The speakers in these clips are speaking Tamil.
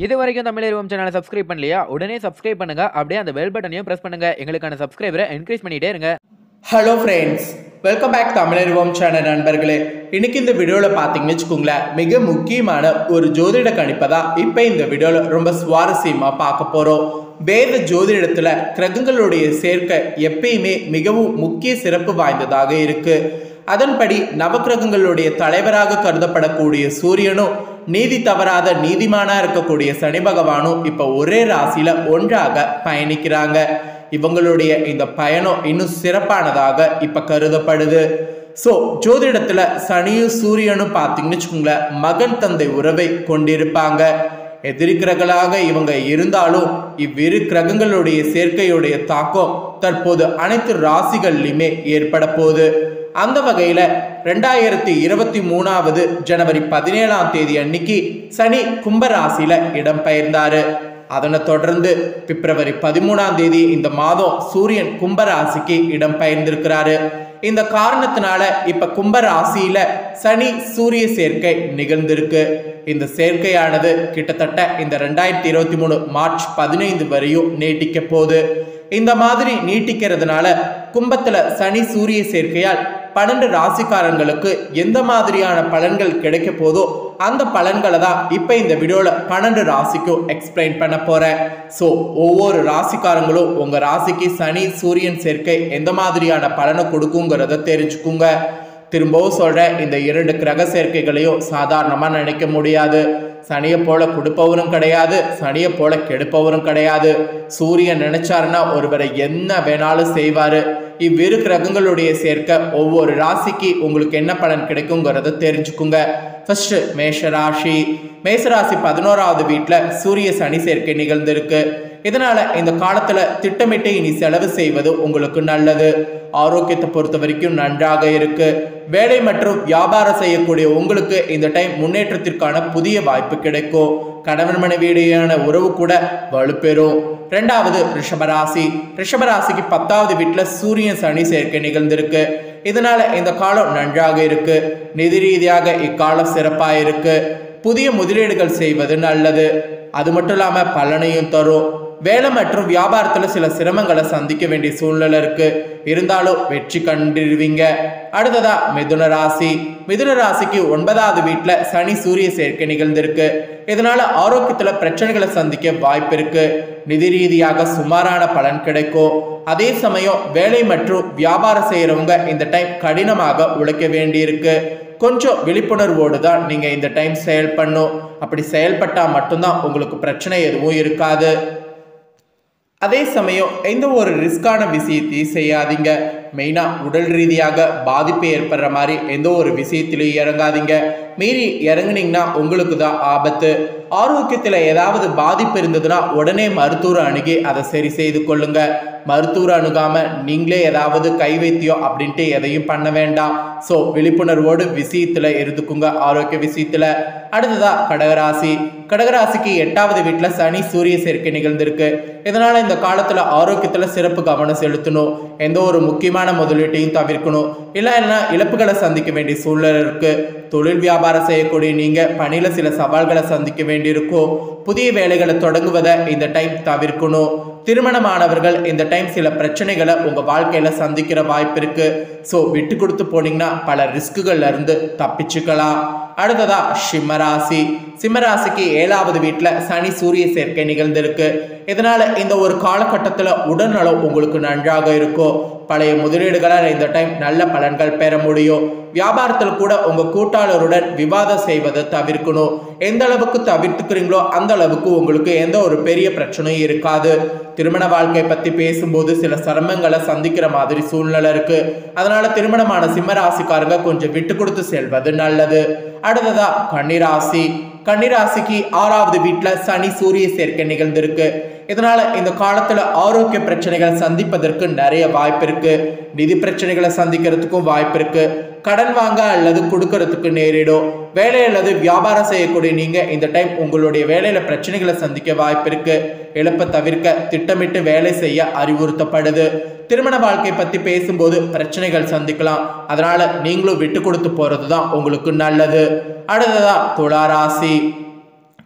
இது வரைக்கும் தமிழ் சேனலை சப்ஸ்கிரைப் பண்ணலையா உடனே சப்ஸ்கிரைப் பண்ணுங்க அப்படியே அந்த பெல் பட்டனையும் பிரஸ் பண்ணுங்க எங்களுக்கான சப்ஸ்கிரைபரை என்கரேஜ் பண்ணிட்டே இருங்க hello friends welcome back Tamizharivom channel நண்பர்களே இன்னைக்கு இந்த வீடியோவில் பார்த்தீங்கன்னு வச்சுக்கோங்களேன் மிக முக்கியமான ஒரு ஜோதிட கணிப்பை தான் இப்போ இந்த வீடியோவில் ரொம்ப சுவாரஸ்யமாக பார்க்க போகிறோம் வேத ஜோதிடத்தில் கிரகங்களுடைய சேர்க்கை எப்பயுமே மிகவும் முக்கிய சிறப்பு வாய்ந்ததாக இருக்கு அதன்படி நவக்கிரகங்களுடைய தலைவராக கருதப்படக்கூடிய சூரியனும் நீதி தவறாத நீதிமானா இருக்கக்கூடிய சனி பகவானும் இப்போ ஒரே ராசியில ஒன்றாக பயணிக்கிறாங்க இவங்களுடைய இந்த பயணம் இன்னும் சிறப்பானதாக இப்ப கருதப்படுது ஸோ ஜோதிடத்துல சனியும் சூரியனும் பார்த்தீங்கன்னு வச்சுக்கோங்களேன் மகன் தந்தை உறவை கொண்டிருப்பாங்க எதிர்கிரகங்களாக இவங்க இருந்தாலும் இவ்விரு கிரகங்களுடைய சேர்க்கையுடைய தாக்கம் தற்போது அனைத்து ராசிகள்லையுமே ஏற்பட போகுது அந்த வகையில் ரெண்டாயிரத்தி இருபத்தி மூணாவது ஜனவரி பதினேழாம் தேதி அன்னைக்கு சனி கும்பராசியில இடம்பெயர்ந்தாரு அதனை தொடர்ந்து பிப்ரவரி பதிமூணாம் தேதி இந்த மாதம் சூரியன் கும்பராசிக்கு இடம்பெயர்ந்திருக்கிறாரு இந்த காரணத்தினால இப்ப கும்பராசியில சனி சூரிய சேர்க்கை நிகழ்ந்திருக்கு இந்த சேர்க்கையானது கிட்டத்தட்ட இந்த ரெண்டாயிரத்தி இருபத்தி மூணு மார்ச் பதினைந்து வரையும் நீட்டிக்க போகுது இந்த மாதிரி நீட்டிக்கிறதுனால கும்பத்துல சனி சூரிய சேர்க்கையால் பன்னெண்டு ராசிக்காரங்களுக்கு எந்த மாதிரியான பலன்கள் கிடைக்க போதோ அந்த பலன்களை தான் இப்போ இந்த வீடியோவில் பன்னெண்டு ராசிக்கும் எக்ஸ்பிளைன் பண்ண போகிறேன் ஸோ ஒவ்வொரு ராசிக்காரங்களும் உங்கள் ராசிக்கு சனி சூரியன் சேர்க்கை எந்த மாதிரியான பலனை கொடுக்குங்கிறத தெரிஞ்சுக்குங்க திரும்பவும் சொல்கிறேன் இந்த இரண்டு கிரக சேர்க்கைகளையும் சாதாரணமாக நினைக்க முடியாது சனியை போல கொடுப்பவரும் கிடையாது சனியை போல கெடுப்பவரும் கிடையாது சூரியன் நினைச்சாருன்னா ஒருவரை என்ன வேணாலும் செய்வாரு இவ்விரு கிரகங்களுடைய சேர்க்க ஒவ்வொரு ராசிக்கு உங்களுக்கு என்ன பலன் கிடைக்குங்கிறத தெரிஞ்சுக்குங்க ஃபர்ஸ்ட் மேஷராசி மேஷராசி பதினோராவது வீட்டில் சூரிய சனி சேர்க்கை நிகழ்ந்திருக்கு இதனால இந்த காலத்துல திட்டமிட்டு இனி செலவு செய்வது உங்களுக்கு நல்லது ஆரோக்கியத்தை பொறுத்த வரைக்கும் நன்றாக இருக்கு வேலை மற்றும் வியாபாரம் செய்யக்கூடிய உங்களுக்கு இந்த டைம் முன்னேற்றத்திற்கான புதிய வாய்ப்பு கிடைக்கும் கணவன் மனைவியிடையான உறவு கூட வலுப்பெறும் ரெண்டாவது ரிஷபராசி ரிஷபராசிக்கு பத்தாவது வீட்டில் சூரியன் சனி சேர்க்கை நிகழ்ந்திருக்கு இதனால இந்த காலம் நன்றாக இருக்கு நிதி ரீதியாக இக்காலம் சிறப்பாக இருக்கு புதிய முதலீடுகள் செய்வது நல்லது அது மட்டும் இல்லாமல் பலனையும் தரும் வேலை மற்றும் வியாபாரத்தில் சில சிரமங்களை சந்திக்க வேண்டிய சூழ்நிலை இருக்கு இருந்தாலும் வெற்றி கண்டிருவீங்க அடுத்ததா மிதுன ராசி மிதுன ராசிக்கு ஒன்பதாவது வீட்டில் சனி சூரிய சேர்க்கை நிகழ்ந்திருக்கு இதனால ஆரோக்கியத்தில் பிரச்சனைகளை சந்திக்க வாய்ப்பு இருக்கு நிதி ரீதியாக சுமாரான பலன் கிடைக்கும் அதே சமயம் வேலை மற்றும் வியாபாரம் செய்யறவங்க இந்த டைம் கடினமாக உழைக்க வேண்டியிருக்கு கொஞ்சம் விழிப்புணர்வோடு தான் நீங்கள் இந்த டைம் செயல் பண்ணும் அப்படி செயல்பட்டால் மட்டும்தான் உங்களுக்கு பிரச்சனை எதுவும் இருக்காது அதே சமயம் எந்த ஒரு ரிஸ்கான விஷயத்தையும் செய்யாதீங்க மெயினாக உடல் ரீதியாக பாதிப்பு ஏற்படுற மாதிரி எந்த ஒரு விஷயத்திலையும் இறங்காதீங்க மீறி இறங்குனீங்கன்னா உங்களுக்கு தான் ஆபத்து ஆரோக்கியத்தில் ஏதாவது பாதிப்பு இருந்ததுன்னா உடனே மருத்துவரை அணுகி அதை சரி செய்து கொள்ளுங்க மருத்துவரை அணுகாம நீங்களே ஏதாவது கை வைத்தியம் அப்படின்ட்டு எதையும் பண்ண வேண்டாம் ஸோ விழிப்புணர்வோடு விஷயத்தில் இருந்துக்குங்க ஆரோக்கிய விஷயத்தில் அடுத்ததா கடகராசி கடகராசிக்கு எட்டாவது வீட்டில் சனி சூரிய சேர்க்கை நிகழ்ந்திருக்கு இதனால இந்த காலத்தில் ஆரோக்கியத்தில் சிறப்பு கவனம் செலுத்தணும் எந்த ஒரு முக்கியமான முதலீட்டையும் தவிர்க்கணும் இல்லை இல்லைன்னா இழப்புகளை சந்திக்க வேண்டிய சூழ்நிலை இருக்கு தொழில் வியாபாரம் செய்யக்கூடிய நீங்க பணியில சில சவால்களை சந்திக்க வேண்டியிருக்கும் புதிய வேலைகளை தொடங்குவதை இந்த டைம் தவிர்க்கணும் திருமணமானவர்கள் இந்த டைம் சில பிரச்சனைகளை உங்க வாழ்க்கையில சந்திக்கிற வாய்ப்பு இருக்கு ஸோ விட்டு கொடுத்து போனீங்கன்னா பல ரிஸ்குகள்ல இருந்து தப்பிச்சுக்கலாம் அடுத்ததா சிம்மராசி சிம்மராசிக்கு ஏழாவது வீட்டில் சனி சூரிய சேர்க்கை நிகழ்ந்திருக்கு இதனால இந்த ஒரு காலகட்டத்தில் உடல்நலம் உங்களுக்கு நன்றாக இருக்கும் பழைய முதலீடுகளால் இந்த டைம் நல்ல பலன்கள் பெற முடியும் வியாபாரத்தில் கூட உங்க கூட்டாளருடன் விவாதம் செய்வதை தவிர்க்கணும் எந்த அளவுக்கு தவிர்த்துக்கிறீங்களோ அந்த அளவுக்கு உங்களுக்கு எந்த ஒரு பெரிய பிரச்சனையும் இருக்காது திருமண வாழ்க்கை பத்தி பேசும்போது சில சிரமங்களை சந்திக்கிற மாதிரி சூழ்நிலை இருக்கு அதனால திருமணமான சிம்மராசிக்காரங்க கொஞ்சம் விட்டு கொடுத்து செல்வது நல்லது அடுத்ததா கன்னிராசி கன்னிராசிக்கு ஆறாவது வீட்டில் சனி சூரிய சேர்க்கை நிகழ்ந்திருக்கு இதனால இந்த காலத்துல ஆரோக்கிய பிரச்சனைகளை சந்திப்பதற்கு நிறைய வாய்ப்பு இருக்கு நிதி பிரச்சனைகளை சந்திக்கிறதுக்கும் வாய்ப்பு இருக்கு கடன் வாங்க அல்லது கொடுக்கறதுக்கு நேரிடும் வேலை அல்லது வியாபாரம் செய்யக்கூடிய நீங்க இந்த டைம் உங்களுடைய வேலையில பிரச்சனைகளை சந்திக்க வாய்ப்பு இருக்கு இழப்பை தவிர்க்க திட்டமிட்டு வேலை செய்ய அறிவுறுத்தப்படுது திருமண வாழ்க்கை பத்தி பேசும்போது பிரச்சனைகள் சந்திக்கலாம் அதனால நீங்களும் விட்டு கொடுத்து போறது தான் உங்களுக்கு நல்லது அடுத்ததா துளாராசி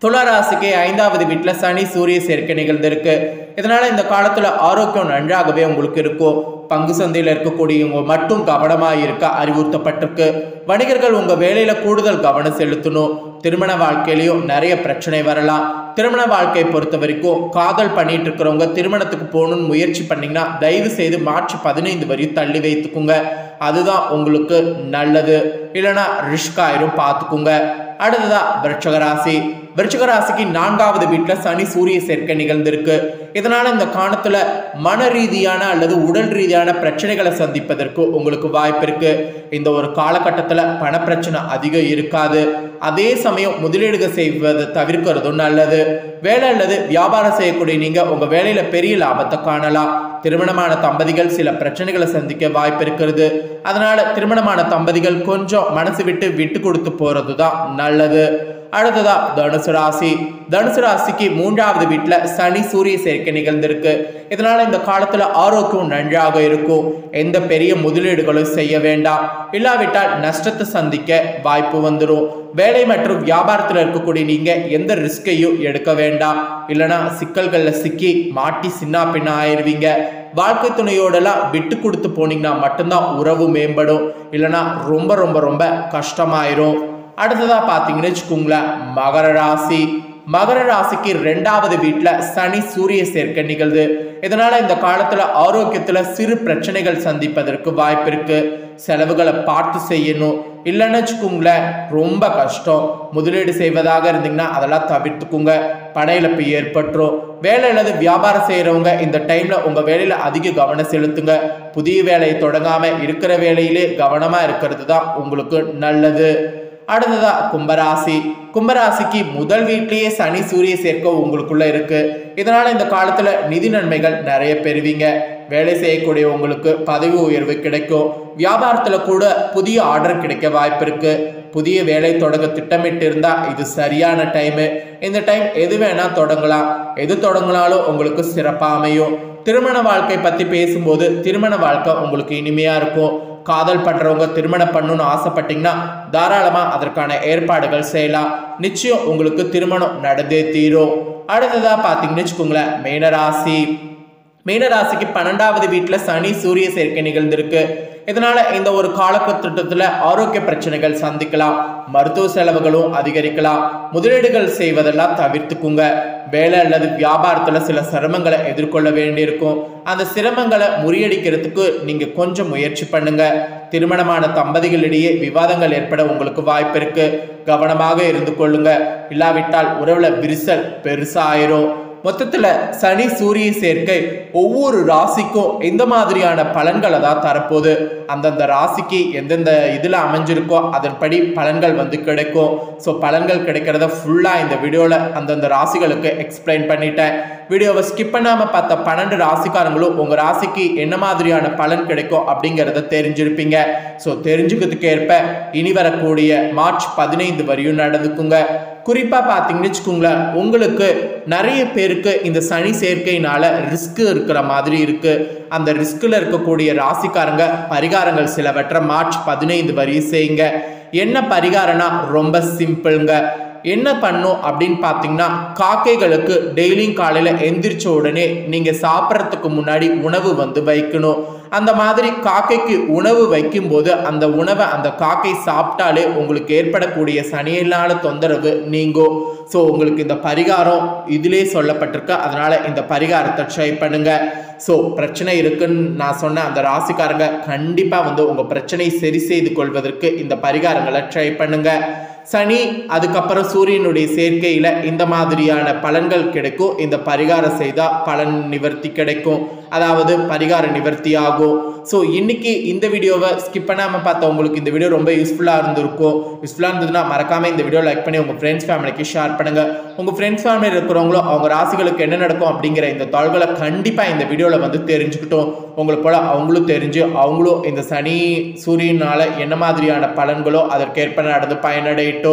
துளாராசிக்கு ஐந்தாவது வீட்டில் சனி சூரிய சேர்க்கை நிகழ்ந்திருக்கு இதனால இந்த காலத்துல ஆரோக்கியம் நன்றாகவே உங்களுக்கு இருக்கும் பங்கு சந்தையில் இருக்கக்கூடியவங்க மட்டும் கவனமாக இருக்க அறிவுறுத்தப்பட்டிருக்கு வணிகர்கள் உங்க வேலையில கூடுதல் கவனம் செலுத்தணும் திருமண வாழ்க்கையிலையும் நிறைய பிரச்சனை வரலாம் திருமண வாழ்க்கையை பொறுத்த வரைக்கும் காதல் பண்ணிட்டு இருக்கிறவங்க திருமணத்துக்கு போகணும்னு முயற்சி பண்ணீங்கன்னா தயவு செய்து மார்ச் பதினைந்து வரையும் தள்ளி வைத்துக்குங்க அதுதான் உங்களுக்கு நல்லது இல்லைன்னா ரிஸ்க் ஆயிரும் பார்த்துக்குங்க அடுத்ததா விருட்சக ராசி விருட்சக ராசிக்கு நான்காவது வீட்டுல சனி சூரிய சேர்க்கை நிகழ்ந்திருக்கு இதனால இந்த காலத்துல மன ரீதியான அல்லது உடல் ரீதியான பிரச்சனைகளை சந்திப்பதற்கு உங்களுக்கு வாய்ப்பு இருக்கு இந்த ஒரு காலகட்டத்துல பணப்பிரச்சனை அதிகம் இருக்காது அதே சமயம் முதலீடுகள் செய்வதை தவிர்க்கிறதும் நல்லது வேலை அல்லது வியாபாரம் செய்யக்கூடிய நீங்க உங்க வேலையில பெரிய லாபத்தை காணலாம் திருமணமான தம்பதிகள் சில பிரச்சனைகளை சந்திக்க வாய்ப்பு இருக்கிறது அதனால திருமணமான தம்பதிகள் கொஞ்சம் மனசு விட்டு விட்டு கொடுத்து போறது தான் நல்லது அடுத்ததா தனுசு ராசி தனுசு ராசிக்கு மூன்றாவது வீட்டுல சனி சூரிய சேர்க்கை நிகழ்ந்திருக்கு இதனால இந்த காலத்துல ஆரோக்கியம் நன்றாக இருக்கும் எந்த பெரிய முதலீடுகளும் செய்ய வேண்டாம் இல்லாவிட்டால் நஷ்டத்தை சந்திக்க வாய்ப்பு வந்துடும் வேலை மற்றும் வியாபாரத்தில் இருக்கக்கூடிய நீங்க எந்த ரிஸ்கையும் எடுக்க வேண்டாம் இல்லைன்னா சிக்கல்கள்ல சிக்கி மாட்டி சின்ன பின்ன ஆயிருவீங்க வாழ்க்கை துணையோடலாம் விட்டு கொடுத்து போனீங்கன்னா மட்டும்தான் உறவு மேம்படும் இல்லைன்னா ரொம்ப ரொம்ப ரொம்ப கஷ்டமாயிரும் அடுத்ததா பார்த்தீங்கன்னு வச்சுக்கோங்களேன் மகர ராசி மகர ராசிக்கு ரெண்டாவது வீட்டில் சனி சூரிய சேர்க்கை நிகழ்து இதனால இந்த காலத்துல ஆரோக்கியத்துல சிறு பிரச்சனைகள் சந்திப்பதற்கு வாய்ப்பு இருக்கு செலவுகளை பார்த்து செய்யணும் இல்லைன்னு வச்சுக்கோங்களேன் ரொம்ப கஷ்டம் முதலீடு செய்வதாக இருந்தீங்கன்னா அதெல்லாம் தவிர்த்துக்குங்க பண இழப்பு ஏற்பட்டுரும் வேலை அல்லது வியாபாரம் செய்கிறவங்க இந்த டைம்ல உங்க வேலையில அதிக கவனம் செலுத்துங்க புதிய வேலையை தொடங்காம இருக்கிற வேலையிலே கவனமா இருக்கிறது தான் உங்களுக்கு நல்லது அடுத்ததா கும்பராசி கும்பராசிக்கு முதல் வீட்லயே சனி சூரிய சேர்க்கை உங்களுக்குள்ள இருக்கு இதனால இந்த காலத்துல நிதி நன்மைகள் நிறைய பெறுவீங்க வேலை செய்யக்கூடிய உங்களுக்கு பதவி உயர்வு கிடைக்கும் வியாபாரத்துல கூட புதிய ஆர்டர் கிடைக்க வாய்ப்பு இருக்கு புதிய வேலை தொடங்க திட்டமிட்டு இருந்தா இது சரியான டைமு இந்த டைம் எது வேணா தொடங்கலாம் எது தொடங்கினாலும் உங்களுக்கு சிறப்பா அமையும் திருமண வாழ்க்கை பத்தி பேசும்போது திருமண வாழ்க்கை உங்களுக்கு இனிமையா இருக்கும் காதல் பண்றவங்க திருமணம் பண்ணணும்னு ஆசைப்பட்டீங்கன்னா தாராளமா அதற்கான ஏற்பாடுகள் செய்யலாம் நிச்சயம் உங்களுக்கு திருமணம் நடந்தே தீரும் அடுத்ததா பாத்தீங்கன்னு வச்சுக்கோங்களேன் மீனராசி மீனராசிக்கு பன்னெண்டாவது வீட்டுல சனி சூரிய சேர்க்கை நிகழ்ந்திருக்கு இதனால இந்த ஒரு காலகட்டத்தில் ஆரோக்கிய பிரச்சனைகள் சந்திக்கலாம் மருத்துவ செலவுகளும் அதிகரிக்கலாம் முதலீடுகள் செய்வதெல்லாம் தவிர்த்துக்குங்க வேலை அல்லது வியாபாரத்துல சில சிரமங்களை எதிர்கொள்ள வேண்டியிருக்கும் அந்த சிரமங்களை முறியடிக்கிறதுக்கு நீங்க கொஞ்சம் முயற்சி பண்ணுங்க திருமணமான தம்பதிகளிடையே விவாதங்கள் ஏற்பட உங்களுக்கு வாய்ப்பு இருக்கு கவனமாக இருந்து கொள்ளுங்க இல்லாவிட்டால் உறவுல விரிசல் பெருசாயிரும் மொத்தத்துல சனி சூரிய சேர்க்கை ஒவ்வொரு ராசிக்கும் எந்த மாதிரியான பலன்களை தான் தரப்போகுது அந்தந்த ராசிக்கு எந்தெந்த இதில் அமைஞ்சிருக்கோ அதன்படி பலன்கள் வந்து கிடைக்கும் ஸோ பலன்கள் கிடைக்கிறத ஃபுல்லாக இந்த வீடியோவில் அந்தந்த ராசிகளுக்கு எக்ஸ்பிளைன் பண்ணிட்டேன் வீடியோவை ஸ்கிப் பண்ணாமல் பார்த்த பன்னெண்டு ராசிக்காரங்களும் உங்கள் ராசிக்கு என்ன மாதிரியான பலன் கிடைக்கும் அப்படிங்கிறத தெரிஞ்சிருப்பீங்க ஸோ தெரிஞ்சுக்கிறதுக்கு ஏற்ப இனி வரக்கூடிய மார்ச் பதினைந்து வரையும் நடந்துக்குங்க குறிப்பாக பார்த்தீங்கன்னு வச்சுக்கோங்களேன் உங்களுக்கு நிறைய பேருக்கு இந்த சனி சேர்க்கையினால ரிஸ்க் இருக்கிற மாதிரி இருக்கு அந்த ரிஸ்கில் இருக்கக்கூடிய ராசிக்காரங்க பரிகாரங்கள் சிலவற்றை மார்ச் பதினைந்து வரையும் செய்யுங்க என்ன பரிகாரம்னா ரொம்ப சிம்பிளுங்க என்ன பண்ணும் அப்படின்னு பார்த்தீங்கன்னா காக்கைகளுக்கு டெய்லியும் காலையில் எந்திரிச்ச உடனே நீங்கள் சாப்பிட்றதுக்கு முன்னாடி உணவு வந்து வைக்கணும் அந்த மாதிரி காக்கைக்கு உணவு வைக்கும்போது அந்த உணவை அந்த காக்கை சாப்பிட்டாலே உங்களுக்கு ஏற்படக்கூடிய சனியில்லாத தொந்தரவு நீங்கும் ஸோ உங்களுக்கு இந்த பரிகாரம் இதிலே சொல்லப்பட்டிருக்கு அதனால இந்த பரிகாரத்தை ட்ரை பண்ணுங்க ஸோ பிரச்சனை இருக்குன்னு நான் சொன்ன அந்த ராசிக்காரங்க கண்டிப்பாக வந்து உங்கள் பிரச்சனையை சரி செய்து கொள்வதற்கு இந்த பரிகாரங்களை ட்ரை பண்ணுங்க சனி அதுக்கப்புறம் சூரியனுடைய சேர்க்கையில் இந்த மாதிரியான பலன்கள் கிடைக்கும் இந்த பரிகாரம் செய்தால் பலன் நிவர்த்தி கிடைக்கும் அதாவது பரிகார நிவர்த்தி ஆகும் ஸோ இன்னைக்கு இந்த வீடியோவை ஸ்கிப் பண்ணாமல் பார்த்தா உங்களுக்கு இந்த வீடியோ ரொம்ப யூஸ்ஃபுல்லாக இருந்திருக்கும் யூஸ்ஃபுல்லாக இருந்ததுன்னா மறக்காமல் இந்த வீடியோ லைக் பண்ணி உங்கள் ஃப்ரெண்ட்ஸ் ஃபேமிலிக்கு ஷேர் பண்ணுங்கள் உங்கள் ஃப்ரெண்ட்ஸ் ஃபேமிலியில் இருக்கிறவங்களும் அவங்க ராசிகளுக்கு என்ன நடக்கும் அப்படிங்கிற இந்த தாள்களை கண்டிப்பாக இந்த வீடியோவில் வந்து தெரிஞ்சுக்கிட்டோம் உங்களை போல் அவங்களும் தெரிஞ்சு அவங்களும் இந்த சனி சூரியனால் என்ன மாதிரியான பலன்களோ அதற்கேற்ப நடந்து பயனடையட்டும்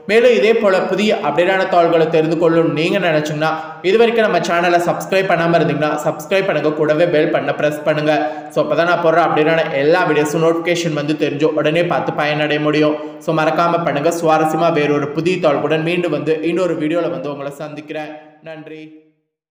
மேலும் இதே போல புதிய அப்டேட்டான தகவல்களை தெரிந்து கொள்ளும் நீங்க நினைச்சீங்கன்னா இது வரைக்கும் நம்ம சேனலை சப்ஸ்கிரைப் பண்ணாம இருந்தீங்கன்னா சப்ஸ்கிரைப் பண்ணுங்க கூடவே பெல் பண்ண பிரஸ் பண்ணுங்க ஸோ அப்பதான் நான் போடுற அப்டேட்டான எல்லா வீடியோஸும் நோட்டிஃபிகேஷன் வந்து தெரிஞ்சோ உடனே பார்த்து பயனடைய முடியும் ஸோ மறக்காம பண்ணுங்க சுவாரஸ்யமா வேறொரு புதிய தகவல்களுடன் மீண்டும் வந்து இன்னொரு வீடியோவில் வந்து உங்களை சந்திக்கிறேன் நன்றி